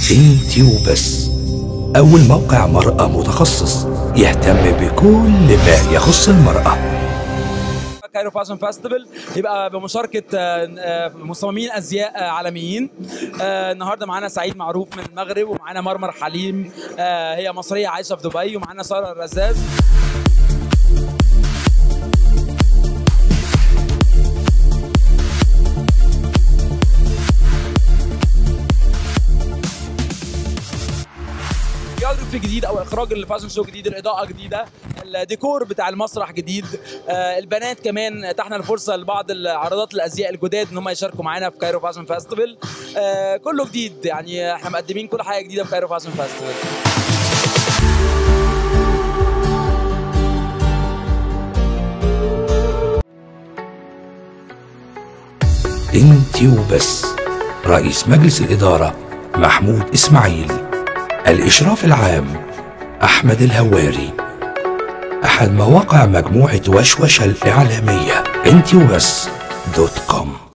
انتي وبس أول موقع مرأة متخصص يهتم بكل ما يخص المرأة كايرو فاشن فيستيفال يبقى بمشاركه آه، آه، مصممين ازياء آه، عالميين آه، النهارده معانا سعيد معروف من المغرب ومعانا مرمر حليم آه، هي مصريه عايشه في دبي ومعانا ساره الرزاز جيوغرافي جديد او اخراج الفاشن شو جديد الاضاءه جديده الديكور بتاع المسرح جديد آه، البنات كمان اتاحنا الفرصه لبعض العرضات الازياء الجداد ان هم يشاركوا معانا في كايرو فاشن فيستيفال آه، كله جديد يعني احنا مقدمين كل حاجه جديده في كايرو فاشن فيستيفال انتي وبس رئيس مجلس الإدارة محمود إسماعيل الإشراف العام أحمد الهواري أحد مواقع مجموعة وشوشة الإعلامية انتي وبس دوت كوم